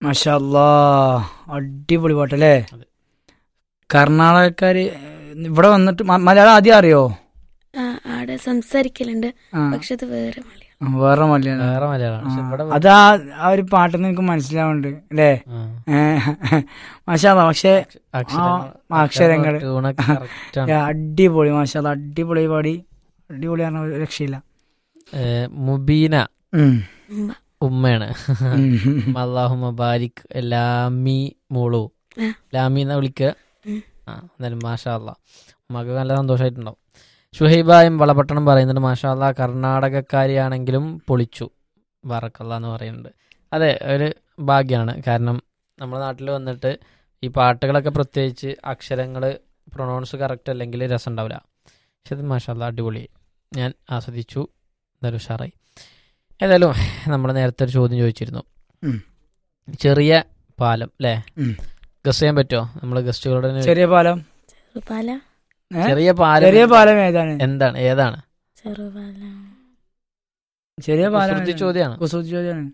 മഷാല്ലാ അടിപൊളി പാട്ടല്ലേ അതെ. കർണാടകക്കാര് ഇവിടെ വന്നിട്ട് മ- മലയാളം ആദ്യം അറിയോ ആ ആടെ സംസാരിക്കലുണ്ട് ആ, പക്ഷെ അത് വേറെ മലയാളം ആ, വേറെ മലയാളം വേറെ മലയാളമാണ് പക്ഷെ ഇവിടെ അത് ആ ആ ഒരു പാട്ടിൽ നിനക്ക് മനസ്സിലാവുന്നുണ്ട് അല്ലേ ആ. മാഷാല്ല പക്ഷെ അക്ഷരങ്ങൾ- ആ, അക്ഷരങ്ങള്. ട്യൂണൊക്കെ correct ആണ്. ഏ, അടിപൊളി മാഷാല്ല അടിപൊളി പാടി അടിപൊളി പറഞ്ഞ ഒരു രക്ഷയില്ല ഏ, മുബീന ഉം. ഉമ്മ. ഉമ്മയാണ് ഉം. അള്ളാഹുമ ബാരിക് ലാമി മോളു ആ. ലാമി എന്നാ വിളിക്കുക ഉം. ആ എന്തായാലും മാഷാ അല്ലാ ഉമ്മക്ക് നല്ല സന്തോഷമായിട്ടുണ്ടാവും ഷുഹൈബ എം വളപട്ടണം പറയുന്നുണ്ട് മാഷാ അല്ലാ കർണാടകക്കാരിയാണെങ്കിലും പൊളിച്ചു വറക്കല്ല എന്ന് പറയുന്നുണ്ട് അതെ ഒരു ഭാഗ്യമാണ് കാരണം നമ്മുടെ നാട്ടിൽ വന്നിട്ട് ഈ പാട്ടുകളൊക്കെ പ്രത്യേകിച്ച് അക്ഷരങ്ങൾ പ്രൊണൗൺസ് കറക്റ്റ് അല്ലെങ്കിൽ രസം ഉണ്ടാവില്ല പക്ഷെ ഇത് മാഷാ അല്ലാ അടിപൊളി ഞാൻ ആസ്വദിച്ചു എന്തായാലും ഉഷാറായി ഏതായാലും നമ്മൾ നേരത്തെ ഒരു ചോദ്യം ചോദിച്ചിരുന്നു ഉം. ചെറിയ പാലം അല്ലേ ഉം. ഗസ് ചെയ്യാൻ പറ്റുമോ നമ്മൾ ഗസ്റ്റുകളുടെ ചെറിയ പാലം ചെറുപാല ഏ? ചെറിയ പാലം ചെറിയ പാലം ഏതാണ് എന്താണ് ഏതാണ് ചെറുപാല ചെറിയ പാലം കുസൃതി ഏതാണ്? ചോദ്യമാണ് കുസൃതി ചോദ്യമാണ്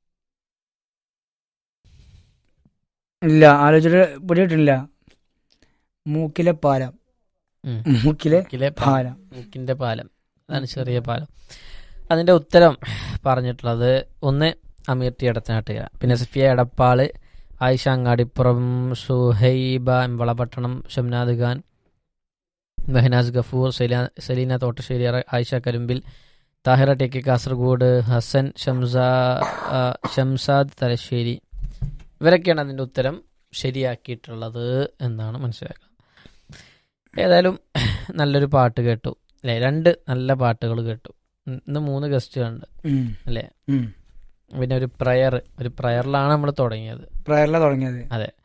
ഇല്ല ആലോചിച്ചിട്ട് പിടിയിട്ടില്ല മൂക്കിലെ പാലം ഉം. മൂക്കിലെ മൂക്കിലെ പാലം പാലം മൂക്കിന്റെ പാലം അതാണ് ചെറിയ പാലം അതിന്റെ ഉത്തരം പറഞ്ഞിട്ടുള്ളത് ഒന്ന് അമീർ ടി എടത്തനാട്ടുക പിന്നെ സഫിയ എടപ്പാള് ആയിഷ അങ്ങാടിപ്പുറം സുഹൈബ എമ്പളപട്ടണം ഷംനാദ് ഖാൻ മെഹനാസ് ഗഫൂർ സെലീന സെലീന തോട്ടശ്ശേരി അറ- ആയിഷ കരുമ്പിൽ താഹിറ ടി കെ കാസർഗോഡ് ഹസൻ ഷംസാ ആ, ഷംസാദ് തലശ്ശേരി ഇവരൊക്കെയാണ് അതിൻ്റെ ഉത്തരം ശരിയാക്കിയിട്ടുള്ളത് എന്നാണ് മനസ്സിലാക്കുന്നത് ഏതായാലും നല്ലൊരു പാട്ട് കേട്ടു അല്ലേ രണ്ട് നല്ല പാട്ടുകൾ കേട്ടു ഉം, ഇന്ന് മൂന്ന് ഗസ്റ്റുകളുണ്ട് ഉം. അല്ലേ ഉം. പിന്നെ ഒരു പ്രയർ ഒരു പ്രയറിലാണ് നമ്മൾ തുടങ്ങിയത് പ്രയറിലാ തുടങ്ങിയത്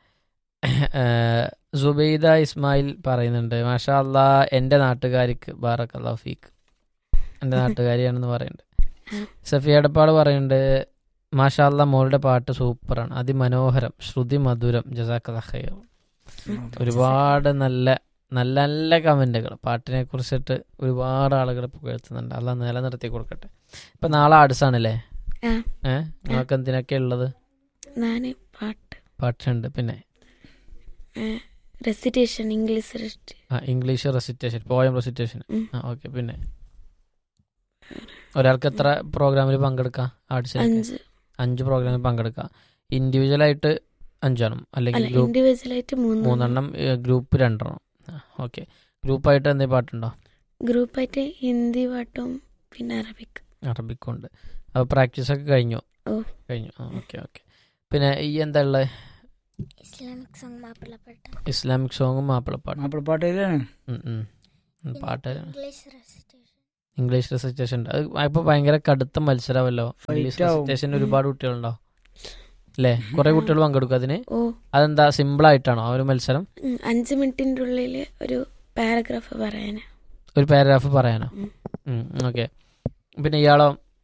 ഏഹ്, സുബൈദ ഇസ്മായിൽ പറയുന്നുണ്ട് മാഷാ അല്ലാ എൻ്റെ നാട്ടുകാരിക്ക് ബാറക് അല്ലാ ഫീക്ക് എൻ്റെ നാട്ടുകാരിയാണെന്ന് പറയുന്നുണ്ട് സഫിയ എടപ്പാട് പറയുന്നുണ്ട് മാഷാ അല്ലാ മോളുടെ പാട്ട് സൂപ്പറാണ് അതിമനോഹരം ശ്രുതി മധുരം ജസാഖ് ഖൈർ ഒരുപാട് നല്ല നല്ല നല്ല കമന്റുകൾ പാട്ടിനെ കുറിച്ചിട്ട് ഒരുപാട് ആളുകൾ പുകഴ്ത്തുന്നുണ്ട് അല്ല നിലനിർത്തി കൊടുക്കട്ടെ ഇപ്പൊ നാളെ ആർട്സാണല്ലേ ആ. ഏഹ് നിങ്ങൾക്ക് എന്തിനൊക്കെ ഉള്ളത് ഞാന് പാട്ട് പാട്ടുണ്ട് പിന്നെ റെസിറ്റേഷൻ ഇംഗ്ലീഷ് recitation. ആ ഇംഗ്ലീഷ് റെസിറ്റേഷൻ പോയം റെസിറ്റേഷൻ ഉം. ആ ഓക്കെ പിന്നെ ഒരാൾക്ക് എത്ര പ്രോഗ്രാമിൽ പങ്കെടുക്കാം ആർട്സിൽ അഞ്ച് അഞ്ച് പ്രോഗ്രാമിൽ പങ്കെടുക്കാം ഇൻഡിവിജ്വൽ ആയിട്ട് അഞ്ചെണ്ണം അല്ലെങ്കിൽ അല്ല ഗ്രൂപ്പ് ഇൻഡിവിജ്വൽ ആയിട്ട് മൂന്ന് മൂന്നെണ്ണം ഗ്രൂപ്പ് രണ്ടെണ്ണം ഓക്കെ ഗ്രൂപ്പായിട്ട് എന്തെങ്കിലും പാട്ടുണ്ടോ ഗ്രൂപ്പായിട്ട് ഹിന്ദി പാട്ടും പിന്നെ അറബിക് അറബിക്കുണ്ട് അപ്പോൾ പ്രാക്ടീസ് ഒക്കെ കഴിഞ്ഞു ഓ. കഴിഞ്ഞു ആ ഓക്കെ ഓക്കെ പിന്നെ ഈ എന്താ ഉള്ളത് ഇസ്ലാമിക് സോങ് മാപ്പിളപ്പാട്ട് ഇസ്ലാമിക് സോങ്ങും മാപ്പിളപ്പാട്ടും മാപ്പിളപ്പാട്ടയിലാണ് ഉം, ഉം. ഉം, പാട്ട് ഇംഗ്ലീഷ് റെസിറ്റേഷൻ ഇംഗ്ലീഷ് റെസിറ്റേഷൻ ഉണ്ട് അത് ഇപ്പോൾ ഭയങ്കര കടുത്ത മത്സരമല്ലോ Fight ഇംഗ്ലീഷ് ആവും. റെസിറ്റേഷൻ ഒരുപാട് കുട്ടികളുണ്ടോ അല്ലേ കുറെ കുട്ടികൾ പങ്കെടുക്കും അതിന് ഓ അതെന്താ സിമ്പിൾ ആയിട്ടാണോ ആ ഒരു മത്സരം ഉം, അഞ്ച് മിനിറ്റിന്റെ ഉള്ളിൽ ഒരു പാരഗ്രാഫ് പറയാന് ഒരു പാരഗ്രാഫ് പറയാനോ ഉം. ഓക്കെ പിന്നെ ഇയാളോ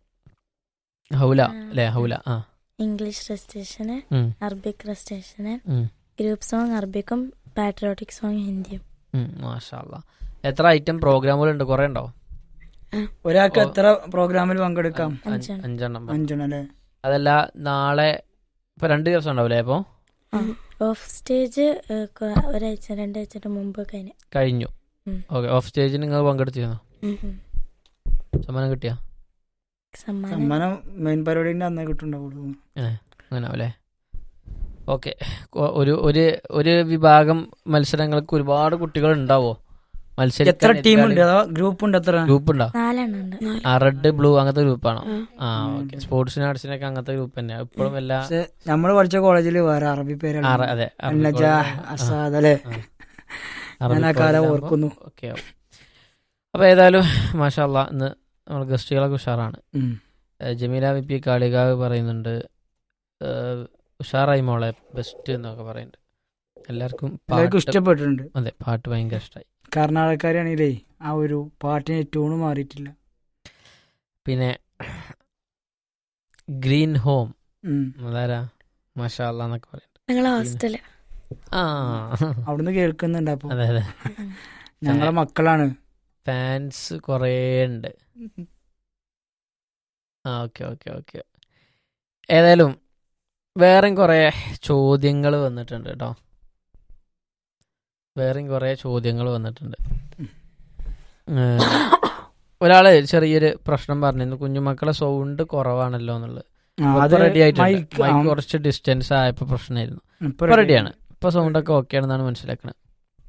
ഹൗല ആ. അല്ലേ ഹൗല ആ ഇംഗ്ലീഷ് റെസിറ്റേഷന് ഉം, അറബിക് റെസിറ്റേഷന് ഉം, ഗ്രൂപ്പ് സോങ് അറബിക്കും പാട്രിയോട്ടിക് സോങ് ഹിന്ദിയും ഉം, മാഷാ അല്ലാ. എത്ര ഐറ്റം പ്രോഗ്രാമുകൾ ഉണ്ട് കുറെ ഉണ്ടോ ഒരാൾക്ക് ഓ. എത്ര പ്രോഗ്രാമിൽ പങ്കെടുക്കാം അഞ്ച്- അഞ്ചെണ്ണം. അഞ്ചെണ്ണം അഞ്ചെണ്ണം അല്ലേ അതല്ല നാളെ ഇപ്പൊ രണ്ട് ദിവസം ഉണ്ടാവില്ലേ അപ്പൊ ഉം. ഓഫ് സ്റ്റേജ് ഏഹ്, കൊ- ഒരാഴ്ച രണ്ടാഴ്ചയുടെ മുമ്പ് കഴിഞ്ഞു കഴിഞ്ഞു ഉം. ഓക്കെ ഓഫ് സ്റ്റേജിൽ നിങ്ങൾ പങ്കെടുത്തിരുന്നു ഉം. ഉം. സമ്മാനം കിട്ടിയ സമ്മാനം സമ്മാനം മെയിൻ പരിപാടിന്റെ അന്നേ കിട്ടുണ്ടാവുള്ളൂ അങ്ങനെ അല്ലേ ഓക്കെ ഒരു ഒരു ഒരു വിഭാഗം മത്സരങ്ങൾക്ക് ഒരുപാട് കുട്ടികൾ ഉണ്ടാവോ എത്ര ടീം ഉണ്ട് അതോ ഗ്രൂപ്പ് ഉണ്ട് എത്ര ഗ്രൂപ്പ് ഉണ്ടോ നാലെണ്ണം ഉണ്ട് നാല്. ആ റെഡ് ബ്ലൂ അങ്ങനത്തെ ഗ്രൂപ്പാണോ ആ. ആ ഉം. ഓക്കെ സ്പോർട്സിനും ആർട്സിനൊക്കെ അങ്ങനത്തെ ഗ്രൂപ്പ് തന്നെ ഇപ്പോഴും എല്ലാ പക്ഷെ നമ്മൾ പഠിച്ച കോളേജിൽ വേറെ അറബി ആ, പേരാണ് അറ- അതെ അറബി നജ കോളേജ്. ആ, അസാദ് അല്ലേ ആ. അറബി ഞാൻ ആ കാലം കോളേജിലാകുമ്പോ ഓർക്കുന്നു ഓക്കെ ആവും അപ്പോൾ ഏതായാലും മാഷാല്ല ഇന്ന് നമ്മൾ ഗസ്റ്റുകളൊക്കെ ഉഷാറാണ് ഉം. ഏഹ് ജമീല വി പി കാളികാവ് പറയുന്നുണ്ട് ഏഹ് ഉഷാറായി മോളെ ബെസ്റ്റ് എന്നൊക്കെ പറയുന്നുണ്ട് എല്ലാവർക്കും എല്ലാവർക്കും പാട്ട് ഇഷ്ടപ്പെട്ടിട്ടുണ്ട് അതെ പാട്ട് ഭയങ്കര ഇഷ്ടമായി കർണാടകക്കാരാണെങ്കിലേ ആ ഒരു പാട്ടിന് ട്യൂണ് മാറിയിട്ടില്ല പിന്നെ ഗ്രീൻ ഹോം ഉം. അതാരാ മഷാല്ല എന്നൊക്കെ പറയുന്നുണ്ട് ഞങ്ങളെ ഹോസ്റ്റല് ആ അവിടുന്ന് കേൾക്കുന്നുണ്ട് അപ്പൊ അതെ അതെ ഞങ്ങളെ മക്കളാണ് ഫാൻസ് കുറേ ഉണ്ട് ആ ഓക്കെ ഓക്കെ ഓക്കെ ഏതായാലും വേറെയും കുറേ ചോദ്യങ്ങൾ വന്നിട്ടുണ്ട് കേട്ടോ വേറെയും കുറേ ചോദ്യങ്ങൾ വന്നിട്ടുണ്ട് ഏഹ്, ഒരാള് ചെറിയൊരു പ്രശ്നം പറഞ്ഞിരുന്നു കുഞ്ഞുമക്കളെ സൗണ്ട് കുറവാണല്ലോ എന്നുള്ളത് ആ, ഇപ്പൊ അത് റെഡി ആയിട്ടുണ്ട് മൈക്ക് മൈക്ക് ആ, കുറച്ച് ഡിസ്റ്റൻസ് ആയപ്പോ പ്രശ്നമായിരുന്നു ഇപ്പൊ ഇപ്പൊ ready റെഡിയാണ് ഇപ്പൊ സൗണ്ട് ഒക്കെ ഓക്കെ ആണെന്നാണ് മനസ്സിലാക്കുന്നത്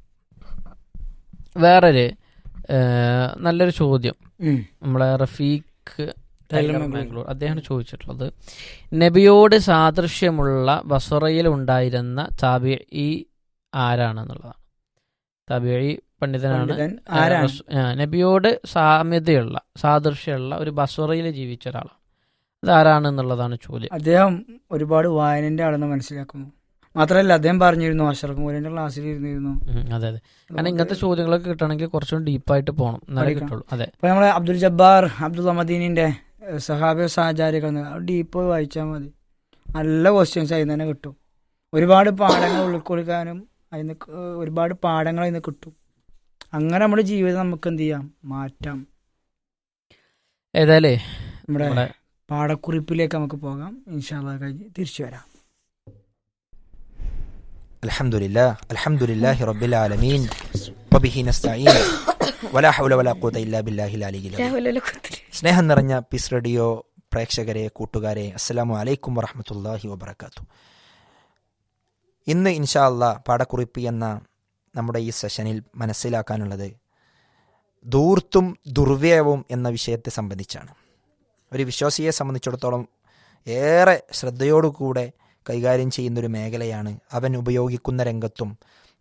വേറൊരു ഏഹ്, നല്ലൊരു ചോദ്യം ഉം. നമ്മളെ റഫീഖ് ടൈലർ ടൈലർ മാംഗ്ലൂർ. മാംഗ്ലൂർ അദ്ദേഹമാണ് ചോദിച്ചിട്ടുള്ളത് നബിയോട് സാദൃശ്യമുള്ള ബസറയിൽ ഉണ്ടായിരുന്ന താബിഈ ആരാണെന്നുള്ളതാണ് താബിഈ പണ്ഡിതനാണ് പണ്ഡിതൻ ആ, ആരാണ് റസൂ- ആ, നബിയോട് സാമ്യതയുള്ള സാദൃശ്യമുള്ള ഒരു ബസറയിൽ ജീവിച്ച ഒരാളാണ് അതാരാണെന്നുള്ളതാണ് ചോദ്യം അദ്ദേഹം ഒരുപാട് വായനന്റെ ആളെന്ന് മനസ്സിലാക്കുന്നു മാത്രമല്ല അദ്ദേഹം പറഞ്ഞിരുന്നു അഷറഫ് മൂലിന്റെ ക്ലാസ്സിൽ ഇരുന്നിരുന്നു ഉം, അതെ അതെ കാരണം ഇങ്ങനത്തെ ചോദ്യങ്ങളൊക്കെ കിട്ടണമെങ്കിൽ കുറച്ചും ഡീപ്പായിട്ട് പോകണം എന്നാലേ പഠിക്കണം. കിട്ടുള്ളൂ അതെ ഇപ്പൊ നമ്മളെ അബ്ദുൽ ജബ്ബാർ അബ്ദുൽ മദീനിന്റെ സഹാബ സഹചാരികൾ ഡീപ്പ് വായിച്ചാൽ മതി നല്ല ക്വസ്റ്റ്യൻസ് അതിൽ തന്നെ കിട്ടും ഒരുപാട് പാഠങ്ങൾ ഉൾക്കൊള്ളിക്കാനും അതിന് ക- ഒരുപാട് പാഠങ്ങൾ അതിന് കിട്ടും അങ്ങനെ നമ്മുടെ ജീവിതം നമുക്ക് എന്ത് ചെയ്യാം മാറ്റാം ഏതായാലേ നമ്മുടെ നമ്മുടെ പാഠക്കുറിപ്പിലേക്ക് നമുക്ക് പോകാം ഇൻഷാല്ല കഴിഞ്ഞ് തിരിച്ചു വരാം الحمد لله الحمد لله رب العالمين وبه نستعين ولا حول ولا قوة إلا بالله العلي العظيم രാഹുലൊരു കുത്തിരി സ്നേഹം നിറഞ്ഞ പീസ് റേഡിയോ പ്രേക്ഷകരെ കൂട്ടുകാരെ അസ്സലാമു അലൈക്കും വറഹമത്തല്ലാഹി വബർക്കാത്തു ഇന്ന് ഇൻഷാ അള്ളാ പാഠക്കുറിപ്പ് എന്ന നമ്മുടെ ഈ സെഷനിൽ മനസ്സിലാക്കാനുള്ളത് ധൂർത്തും ദുർവ്യയവും എന്ന വിഷയത്തെ സംബന്ധിച്ചാണ് ഒരു വിശ്വാസിയെ സംബന്ധിച്ചിടത്തോളം ഏറെ ശ്രദ്ധയോടുകൂടെ കൈകാര്യം ചെയ്യുന്നൊരു മേഖലയാണ് അവൻ ഉപയോഗിക്കുന്ന രംഗത്തും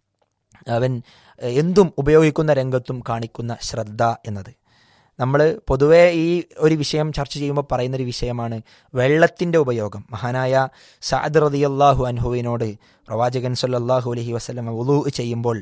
അവൻ എഹ്, എന്തും ഉപയോഗിക്കുന്ന രംഗത്തും കാണിക്കുന്ന ശ്രദ്ധ എന്നത് നമ്മൾ പൊതുവേ ഈ ഒരു വിഷയം ചർച്ച ചെയ്യുമ്പോൾ പറയുന്നൊരു വിഷയമാണ് വെള്ളത്തിൻ്റെ ഉപയോഗം മഹാനായ സാദ് റതിയല്ലാഹു അൻഹുവിനോട് പ്രവാചകൻ സല്ലല്ലാഹു അലൈഹി വസല്ലം വുളു ചെയ്യുമ്പോൾ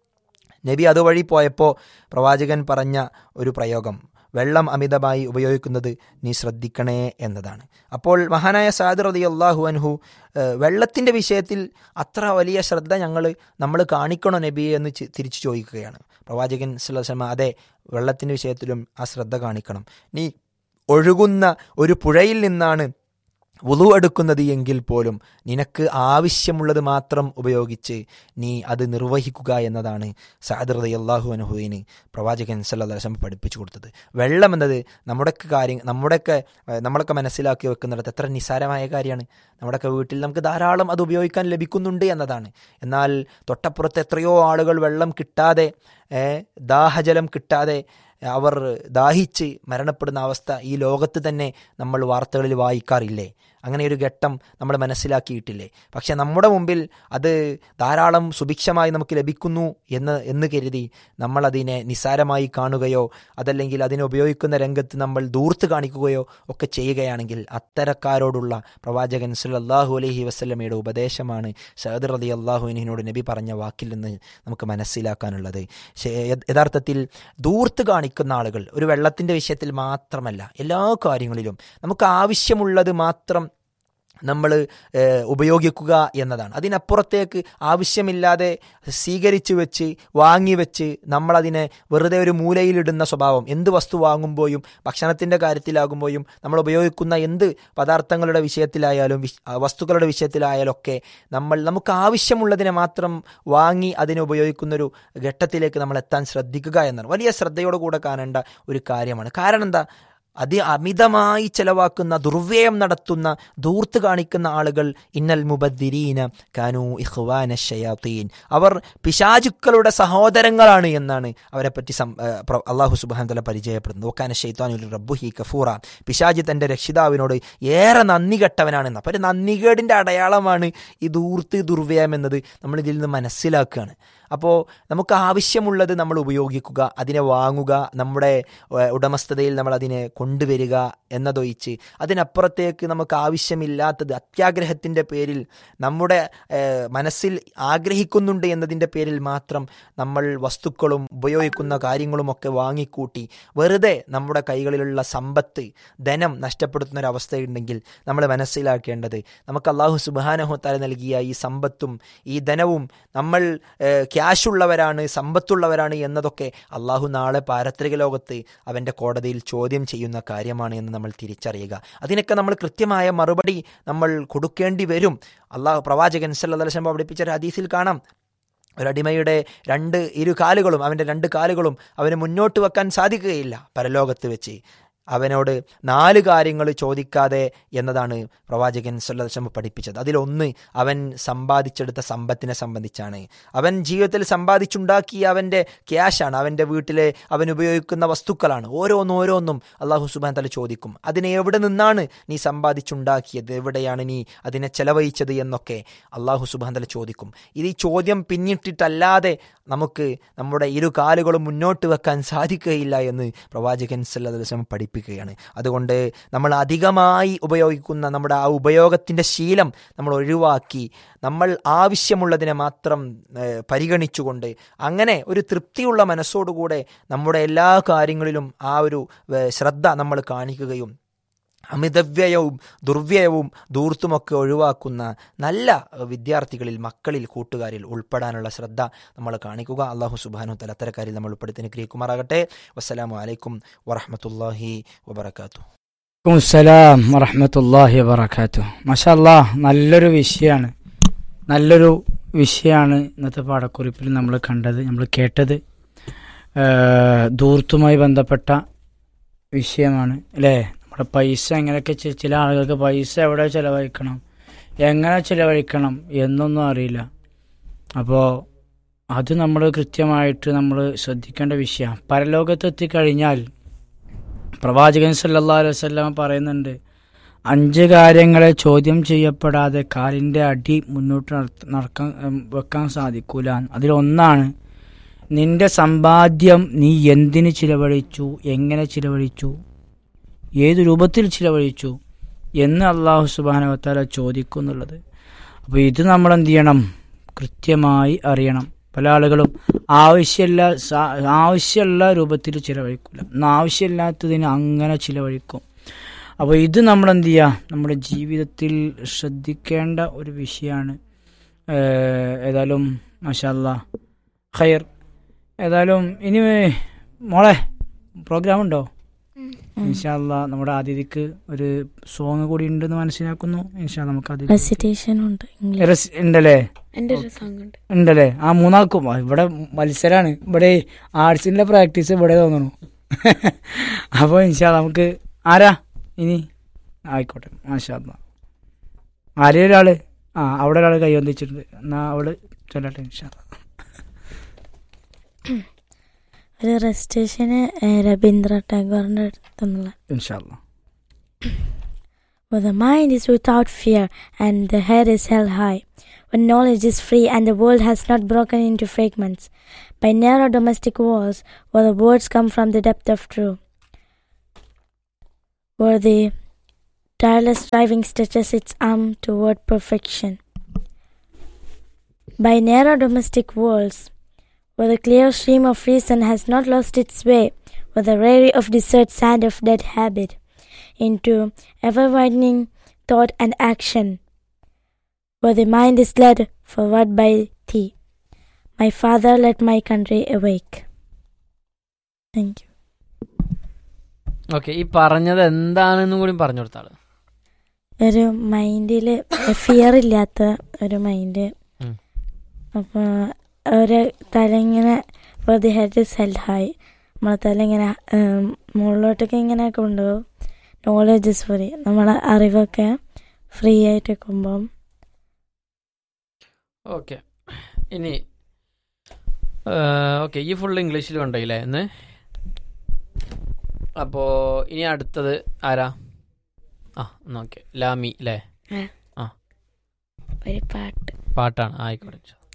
നബി അതുവഴി പോയപ്പോൾ പ്രവാചകൻ പറഞ്ഞ ഒരു പ്രയോഗം വെള്ളം അമിതമായി ഉപയോഗിക്കുന്നത് നീ ശ്രദ്ധിക്കണേ എന്നതാണ് അപ്പോൾ മഹാനായ സാദ് റതി അള്ളാഹു അൻഹു വെള്ളത്തിൻ്റെ വിഷയത്തിൽ അത്ര വലിയ ശ്രദ്ധ ഞങ്ങൾ നമ്മൾ കാണിക്കണോ നബിയെ എന്ന് ചി- തിരിച്ചു ചോദിക്കുകയാണ് പ്രവാചകൻ സുലസമ അതെ വെള്ളത്തിൻ്റെ വിഷയത്തിലും ആ ശ്രദ്ധ കാണിക്കണം നീ ഒഴുകുന്ന ഒരു പുഴയിൽ നിന്നാണ് വുളു എടുക്കുന്നത് എങ്കിൽ പോലും നിനക്ക് ആവശ്യമുള്ളത് മാത്രം ഉപയോഗിച്ച് നീ അത് നിർവഹിക്കുക എന്നതാണ് സാദൃത അള്ളാഹു അനുഹുവിന് പ്രവാചകൻ സല്ലാസ്ലം പഠിപ്പിച്ചു കൊടുത്തത് വെള്ളം എന്നത് നമ്മുടെയൊക്കെ കാര്യം നമ്മുടെയൊക്കെ ഏഹ്, നമ്മളൊക്കെ മനസ്സിലാക്കി വെക്കുന്നിടത്ത് എത്ര നിസ്സാരമായ കാര്യമാണ് നമ്മുടെയൊക്കെ വീട്ടിൽ നമുക്ക് ധാരാളം അത് ഉപയോഗിക്കാൻ ലഭിക്കുന്നുണ്ട് എന്നതാണ് എന്നാൽ തൊട്ടപ്പുറത്ത് എത്രയോ ആളുകൾ വെള്ളം കിട്ടാതെ ഏഹ്, ദാഹജലം കിട്ടാതെ അവർ ദാഹിച്ച് മരണപ്പെടുന്ന അവസ്ഥ ഈ ലോകത്ത് തന്നെ നമ്മൾ വാർത്തകളിൽ വായിക്കാറില്ലേ അങ്ങനെ ഒരു ഘട്ടം നമ്മൾ മനസ്സിലാക്കിയിട്ടില്ലേ പക്ഷെ നമ്മുടെ മുമ്പിൽ അത് ധാരാളം സുഭിക്ഷമായി നമുക്ക് ലഭിക്കുന്നു എന്ന് എന്ന് കരുതി നമ്മൾ അതിനെ നിസ്സാരമായി കാണുകയോ അതല്ലെങ്കിൽ അതിനെ ഉപയോഗിക്കുന്ന രംഗത്ത് നമ്മൾ ദൂർത്ത് കാണിക്കുകയോ ഒക്കെ ചെയ്യുകയാണെങ്കിൽ അത്തരക്കാരോടുള്ള പ്രവാചകൻ സല്ലല്ലാഹു അലൈഹി വസല്ലമയുടെ ഉപദേശമാണ് സഹദ് റതി അള്ളാഹുവിനോട് നബി പറഞ്ഞ വാക്കിൽ നിന്ന് നമുക്ക് മനസ്സിലാക്കാനുള്ളത് ശേ- യഥാർത്ഥത്തിൽ ദൂർത്ത് കാണിക്കുന്ന ആളുകൾ ഒരു വെള്ളത്തിൻ്റെ വിഷയത്തിൽ മാത്രമല്ല എല്ലാ കാര്യങ്ങളിലും നമുക്ക് ആവശ്യമുള്ളത് മാത്രം നമ്മൾ ഉപയോഗിക്കുക എന്നതാണ് അതിനപ്പുറത്തേക്ക് ആവശ്യമില്ലാതെ സ്വീകരിച്ചു വെച്ച് വാങ്ങി വെച്ച് നമ്മളതിനെ വെറുതെ ഒരു മൂലയിലിടുന്ന സ്വഭാവം എന്ത് വസ്തു വാങ്ങുമ്പോഴും ഭക്ഷണത്തിൻ്റെ കാര്യത്തിലാകുമ്പോഴും നമ്മൾ ഉപയോഗിക്കുന്ന എന്ത് പദാർത്ഥങ്ങളുടെ വിഷയത്തിലായാലും വിഷ- ആ, വസ്തുക്കളുടെ വിഷയത്തിലായാലും ഒക്കെ നമ്മൾ നമുക്ക് ആവശ്യമുള്ളതിനെ മാത്രം വാങ്ങി അതിനെ ഉപയോഗിക്കുന്നൊരു ഘട്ടത്തിലേക്ക് നമ്മൾ എത്താൻ ശ്രദ്ധിക്കുക എന്നാണ് വലിയ ശ്രദ്ധയോടെ കൂടെ കാണേണ്ട ഒരു കാര്യമാണ് കാരണം എന്താ അതി അമിതമായി ചെലവാക്കുന്ന ദുർവ്യയം നടത്തുന്ന ദൂർത്ത് കാണിക്കുന്ന ആളുകൾ ഇന്നൽ മുബദ്ദിരീന കാനു ഇഖ്വാന ഷയാത്തീൻ അവർ പിശാചുക്കളുടെ സഹോദരങ്ങളാണ് എന്നാണ് അവരെ പറ്റി സം ഏഹ് പ്ര- അള്ളാഹു സുബാൻ തല പരിചയപ്പെടുന്നത് ഓക്കാന ഷെയ്ത്താനുൽ റബ്ബുഹി കഫൂറ പിശാജ് തൻ്റെ രക്ഷിതാവിനോട് ഏറെ നന്ദി കെട്ടവനാണെന്ന് അപ്പോൾ ഒരു നന്ദികേടിൻ്റെ അടയാളമാണ് ഈ ദൂർത്ത് ദുർവ്യയം എന്നത് നമ്മൾ ഇതിൽ നിന്ന് മനസ്സിലാക്കുകയാണ് അപ്പോൾ നമുക്ക് ആവശ്യമുള്ളത് നമ്മൾ ഉപയോഗിക്കുക അതിനെ വാങ്ങുക നമ്മുടെ ഏഹ്, ഉടമസ്ഥതയിൽ നമ്മൾ അതിനെ കൊണ്ടുവരിക എന്നതൊഴിച്ച് അതിനപ്പുറത്തേക്ക് നമുക്ക് ആവശ്യമില്ലാത്തത് അത്യാഗ്രഹത്തിൻ്റെ പേരിൽ നമ്മുടെ ഏഹ്, മനസ്സിൽ ആഗ്രഹിക്കുന്നുണ്ട് എന്നതിൻ്റെ പേരിൽ മാത്രം നമ്മൾ വസ്തുക്കളും ഉപയോഗിക്കുന്ന കാര്യങ്ങളുമൊക്കെ വാങ്ങിക്കൂട്ടി വെറുതെ നമ്മുടെ കൈകളിലുള്ള സമ്പത്ത് ധനം നഷ്ടപ്പെടുത്തുന്ന ഒരു അവസ്ഥയുണ്ടെങ്കിൽ നമ്മൾ മനസ്സിലാക്കേണ്ടത് നമുക്ക് അള്ളാഹു സുബാനഹുത്താല നൽകിയ ഈ സമ്പത്തും ഈ ധനവും നമ്മൾ ഏഹ്, ക്യാഷ് ഉള്ളവരാണ് സമ്പത്തുള്ളവരാണ് എന്നതൊക്കെ അള്ളാഹു നാളെ പാരത്രിക ലോകത്ത് അവൻ്റെ കോടതിയിൽ ചോദ്യം ചെയ്യുന്ന കാര്യമാണ് എന്ന് നമ്മൾ തിരിച്ചറിയുക അതിനൊക്കെ നമ്മൾ കൃത്യമായ മറുപടി നമ്മൾ കൊടുക്കേണ്ടി വരും അള്ളാഹു പ്രവാചകൻ സല്ലല്ലാഹു പഠിപ്പിച്ച ഒരു ഹദീസിൽ കാണാം ഒരടിമയുടെ രണ്ട് ഇരു കാലുകളും അവൻ്റെ രണ്ട് കാലുകളും അവന് മുന്നോട്ട് വെക്കാൻ സാധിക്കുകയില്ല പരലോകത്ത് വെച്ച് അവനോട് നാല് കാര്യങ്ങൾ ചോദിക്കാതെ എന്നതാണ് പ്രവാചകൻ സല്ലല്ലാഹു പഠിപ്പിച്ചത് അതിലൊന്ന് അവൻ സമ്പാദിച്ചെടുത്ത സമ്പത്തിനെ സംബന്ധിച്ചാണ് അവൻ ജീവിതത്തിൽ സമ്പാദിച്ചുണ്ടാക്കിയ അവൻ്റെ ക്യാഷാണ് അവൻ്റെ വീട്ടിലെ അവൻ ഉപയോഗിക്കുന്ന വസ്തുക്കളാണ് ഓരോന്നും ഓരോന്നും അള്ളാഹു സുബാൻ തല ചോദിക്കും അതിനെ എവിടെ നിന്നാണ് നീ സമ്പാദിച്ചുണ്ടാക്കിയത് എവിടെയാണ് നീ അതിനെ ചെലവഴിച്ചത് എന്നൊക്കെ അള്ളാഹു സുബാൻ തല ചോദിക്കും ഇത് ഈ ചോദ്യം പിന്നിട്ടിട്ടല്ലാതെ നമുക്ക് നമ്മുടെ ഇരു കാലുകളും മുന്നോട്ട് വെക്കാൻ സാധിക്കുകയില്ല എന്ന് പ്രവാചകൻ സല്ലല്ലാഹു പഠിപ്പിക്കുകയാണ് അതുകൊണ്ട് നമ്മൾ അധികമായി ഉപയോഗിക്കുന്ന നമ്മുടെ ആ ഉപയോഗത്തിൻ്റെ ശീലം നമ്മൾ ഒഴിവാക്കി നമ്മൾ ആവശ്യമുള്ളതിനെ മാത്രം ഏഹ്, പരിഗണിച്ചുകൊണ്ട് അങ്ങനെ ഒരു തൃപ്തിയുള്ള മനസ്സോടുകൂടെ നമ്മുടെ എല്ലാ കാര്യങ്ങളിലും ആ ഒരു ഏഹ്, ശ്രദ്ധ നമ്മൾ കാണിക്കുകയും അമിതവ്യയവും ദുർവ്യയവും ദൂർത്തുമൊക്കെ ഒഴിവാക്കുന്ന നല്ല വിദ്യാർത്ഥികളിൽ മക്കളിൽ കൂട്ടുകാരിൽ ഉൾപ്പെടാനുള്ള ശ്രദ്ധ നമ്മൾ കാണിക്കുക അള്ളാഹു സുബാനു തല അത്തരക്കാരിൽ നമ്മൾ ഉൾപ്പെടുത്തി അനുഗ്രഹിക്കുമാറാകട്ടെ വസ്സലാമു അലൈക്കും വറഹമത്തല്ലാഹി വബർക്കാത്തു സലാം വറഹമത്തല്ലാഹി വബർക്കാത്തു മഷാല്ലാ നല്ലൊരു വിഷയമാണ് നല്ലൊരു വിഷയമാണ് ഇന്നത്തെ പാഠക്കുറിപ്പിൽ നമ്മൾ കണ്ടത് നമ്മൾ കേട്ടത് ഏഹ്, ധൂർത്തുമായി ബന്ധപ്പെട്ട വിഷയമാണ് അല്ലേ നമ്മുടെ പൈസ എങ്ങനെയൊക്കെ ചെ- ചില ആളുകൾക്ക് പൈസ എവിടെ ചിലവഴിക്കണം എങ്ങനെ ചിലവഴിക്കണം എന്നൊന്നും അറിയില്ല അപ്പോൾ അത് നമ്മൾ കൃത്യമായിട്ട് നമ്മൾ ശ്രദ്ധിക്കേണ്ട വിഷയമാണ് പരലോകത്തെത്തിക്കഴിഞ്ഞാൽ പ്രവാചകൻ സല്ലല്ലാഹു അലൈഹി വസല്ലം പറയുന്നുണ്ട് അഞ്ച് കാര്യങ്ങളെ ചോദ്യം ചെയ്യപ്പെടാതെ കാലിൻ്റെ അടി മുന്നോട്ട് നടത്ത- നടക്കാൻ ഉം, വെക്കാൻ സാധിക്കൂല അതിലൊന്നാണ് നിന്റെ സമ്പാദ്യം നീ എന്തിന് ചിലവഴിച്ചു എങ്ങനെ ചിലവഴിച്ചു ഏത് രൂപത്തിൽ ചിലവഴിച്ചു എന്ന് അള്ളാഹു സുബാനവത്താല ചോദിക്കും എന്നുള്ളത് അപ്പോൾ ഇത് നമ്മൾ എന്ത് ചെയ്യണം കൃത്യമായി അറിയണം പല ആളുകളും ആവശ്യമില്ല സാ- ആവശ്യമുള്ള രൂപത്തിൽ ചിലവഴിക്കില്ല എന്നാൽ ആവശ്യമില്ലാത്തതിന് അങ്ങനെ ചിലവഴിക്കും അപ്പോൾ ഇത് നമ്മൾ എന്ത് ചെയ്യുക നമ്മുടെ ജീവിതത്തിൽ ശ്രദ്ധിക്കേണ്ട ഒരു വിഷയമാണ് ഏഹ് ഏതായാലും മഷാല്ല ഖൈർ ഏതായാലും ഇനി മോളെ പ്രോഗ്രാം ഉണ്ടോ ഇൻഷാല്ല നമ്മുടെ അതിഥിക്ക് ഒരു സോങ് കൂടി ഉണ്ടെന്ന് മനസ്സിലാക്കുന്നു ഇൻഷാ നമുക്ക് അത് റെസിറ്റേഷൻ ഉണ്ട് ഇംഗ്ലീഷ് രസ്- ഉണ്ടല്ലേ എൻ്റെ ഒരു സോങ് ഉണ്ട് ഉണ്ടല്ലേ ആ മൂന്നാൾക്കും ആ, ഇവിടെ മത്സരമാണ് ഇവിടെ ആർട്സിന്റെ പ്രാക്ടീസ് ഇവിടെ തോന്നുന്നു അപ്പോൾ ഇൻഷാ നമുക്ക് ആരാ ഇനി ആയിക്കോട്ടെ മാഷാ ആരെയും ഒരാള് ആ അവിടെ ഒരാൾ കൈ വന്നിച്ചിട്ടുണ്ട് എന്നാ അവള് ചൊല്ലട്ടെ ഇൻഷാ ഒരു റെസിറ്റേഷന് രവീന്ദ്ര ടാഗോറിന്റെ അടുത്തുനിന്നുള്ള ഇൻഷാ Where the mind is without fear and the head is held high, when knowledge is free and the world has not broken into fragments, by narrow domestic walls, where the words come from the depth of truth, where the tireless striving stretches its arm toward perfection. By narrow domestic walls, where the clear stream of reason has not lost its way, where the weary of desert sand of dead habit, into ever widening thought and action, where the mind is led forward by thee. My Father, let my country awake. Thank you. Okay ഈ പറഞ്ഞത് എന്താണെന്നും കൂടി പറഞ്ഞു കൊടുത്താള് ഒരു മൈൻഡിൽ fear ഇല്ലാത്ത ഒരു mind ഉം. അപ്പോൾ ഒരു തല ഇങ്ങനെ വെറുതെ ഹെഡ് ഇസ് ഹെൽഡ് ഹൈ നമ്മളെ തല ഇങ്ങനെ ഉം, മുകളിലോട്ടൊക്കെ ഇങ്ങനെ കൊണ്ടുപോകും നോളജ് ഇസ് ഫ്രീ നമ്മളെ അറിവൊക്കെ ഫ്രീ ആയിട്ട് വെക്കുമ്പം ഓക്കെ ഇനി ഓക്കെ ഈ ഫുൾ ഇംഗ്ലീഷിൽ ഉണ്ടല്ലേ ഇന്ന് അപ്പോൾ ഇനി അടുത്തത് ആരാ ആ ഓക്കെ ലാമി അല്ലേ ഒരു പാട്ട് പാട്ടാണ് ആയിക്കോട്ടെ